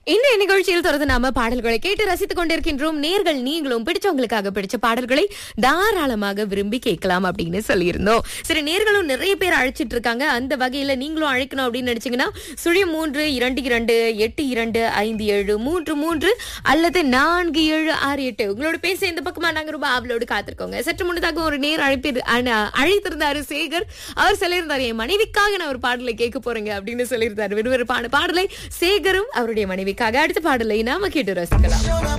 இந்த நிகழ்ச்சியில் தொடர்ந்து நாம பாடல்களை கேட்டு ரசித்துக் கொண்டிருக்கின்றோம் நேர்கள் நீங்களும் பிடிச்சவங்களுக்காக பிடிச்ச பாடல்களை தாராளமாக விரும்பி கேட்கலாம் அப்படின்னு சொல்லியிருந்தோம் சரி நேர்களும் நிறைய பேர் அழைச்சிட்டு இருக்காங்க அந்த வகையில நீங்களும் அழைக்கணும் அப்படின்னு நினைச்சீங்கன்னா சுழி மூன்று இரண்டு இரண்டு எட்டு இரண்டு ஐந்து ஏழு மூன்று மூன்று அல்லது நான்கு ஏழு ஆறு எட்டு உங்களோட பேச இந்த பக்கமா நாங்க ரொம்ப ஆவலோடு காத்திருக்கோங்க சற்று முன்னதாக ஒரு நேர் அழைப்பு அழைத்திருந்தாரு சேகர் அவர் சொல்லியிருந்தாரு என் மனைவிக்காக நான் ஒரு பாடலை கேட்க போறேங்க அப்படின்னு சொல்லியிருந்தாரு விறுவிறுப்பான பாடலை சேகரும் அவருடைய மனைவிக்காக அடுத்த பாடலை நாம கேட்டு ரசிக்கலாம்